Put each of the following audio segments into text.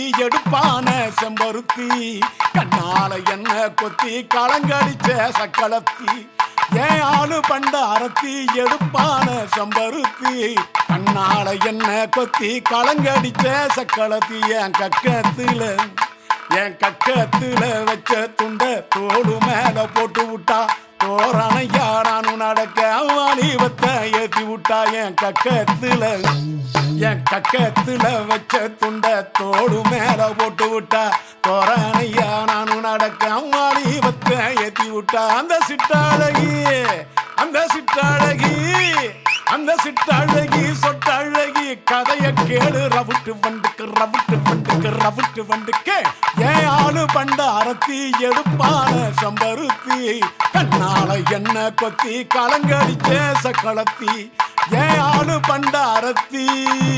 எடுப்பான செம்பருத்தி கண்ணால என்ன கொத்தி களங்கடிச்ச சக்களத்தி ஏன் ஆளு பண்ட அரத்தி எடுப்பான செம்பருத்தி கண்ணால என்ன கொத்தி களங்கடிச்ச சக்களத்தி என் கக்கத்துல என் கக்கத்துல வச்ச துண்ட தோடு மேல போட்டு விட்டா தோரணையா நானும் நடக்க வாலிபத்தை ஏத்தி விட்டா என் கக்கத்துல என் கக்கத்துல வச்ச துண்ட தோடு மேல போட்டு விட்டா தோரணையா நானும் நடக்க வாலிபத்தை ஏத்தி விட்டா அந்த சிட்டாழகி அந்த சிட்டாழகி அந்த சிட்டாழகி சொட்டழகி கதைய கேளு ரவுட்டு வண்டுக்கு ரவுட்டு வண்டுக்கு ரவுட்டு வண்டுக்கு ஏன் ஆளு பண்ட அரத்தி எடுப்பான சம்பருத்தி கண்ணால என்ன கொத்தி கலங்கடிச்ச சக்களத்தி ஏன் ஆளு பண்ட அரத்தி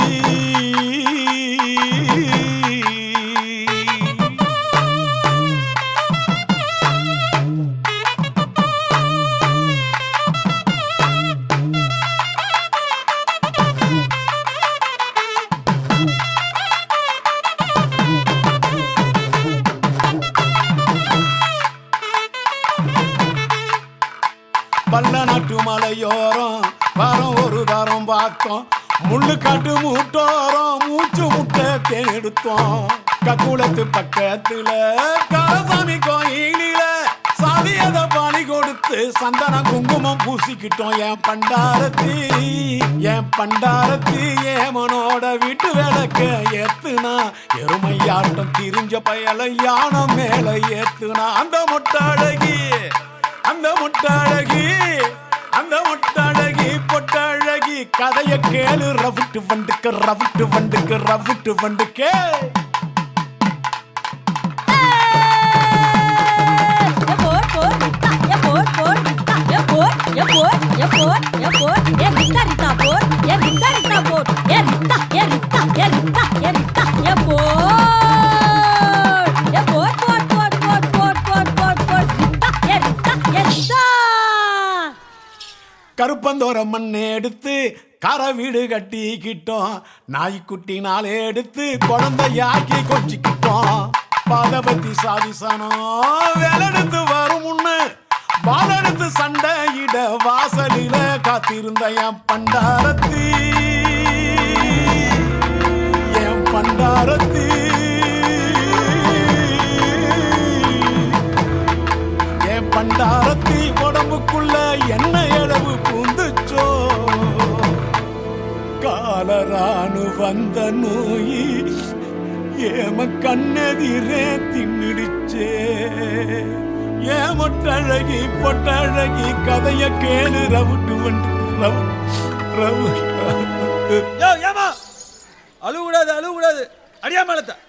பல்ல நாட்டு மலையோரம் வாரம் ஒரு தாரம் பார்த்தோம் முள்ளு காட்டு மூட்டோரம் மூச்சு முட்டை தேன் எடுத்தோம் கக்குளத்து பக்கத்துல காலசாமி கோயிலில சாதியத பாணி கொடுத்து சந்தன குங்குமம் பூசிக்கிட்டோம் என் பண்டாரத்தி என் பண்டாரத்தி ஏமனோட வீட்டு விளக்க ஏத்துனா எருமையாட்டம் திரிஞ்ச பயல யானை மேல ஏத்துனா அந்த மொட்டாழகி அந்த முட்டாழகி அந்த முட்டாழகி பொட்டாழகி கதைய கேளு ரவுட்டு வண்டுக்கு ரவுட்டு வண்டுக்கு ரவுட்டு வண்டுக்கு கருப்பந்தோர மண்ணை எடுத்து கர வீடு கட்டிக்கிட்டோம் நாய்க்குட்டி நாளே எடுத்து குழந்தையாக்கி கொஞ்சிக்கிட்டோம் பாதபத்தி சாதிசனம் வேலெடுத்து வரும் முன்னு வாழெடுத்து சண்டையிட வாசலில காத்திருந்த என் பண்டாரத்தி என் பண்டாரத்தி என் பண்டாரத்தி உடம்புக்குள்ள என்ன இழவு பூந்துச்சோ காலரானு வந்த நோய் ஏம கண்ணெதிரே தின்னுடுச்சே ஏமொட்டழகி பொட்டழகி கதைய கேளு ரவுட்டு வந்து ரவு ரவு யோ ஏமா அழுவ கூடாது அழுவ கூடாது அடியா மேலத்த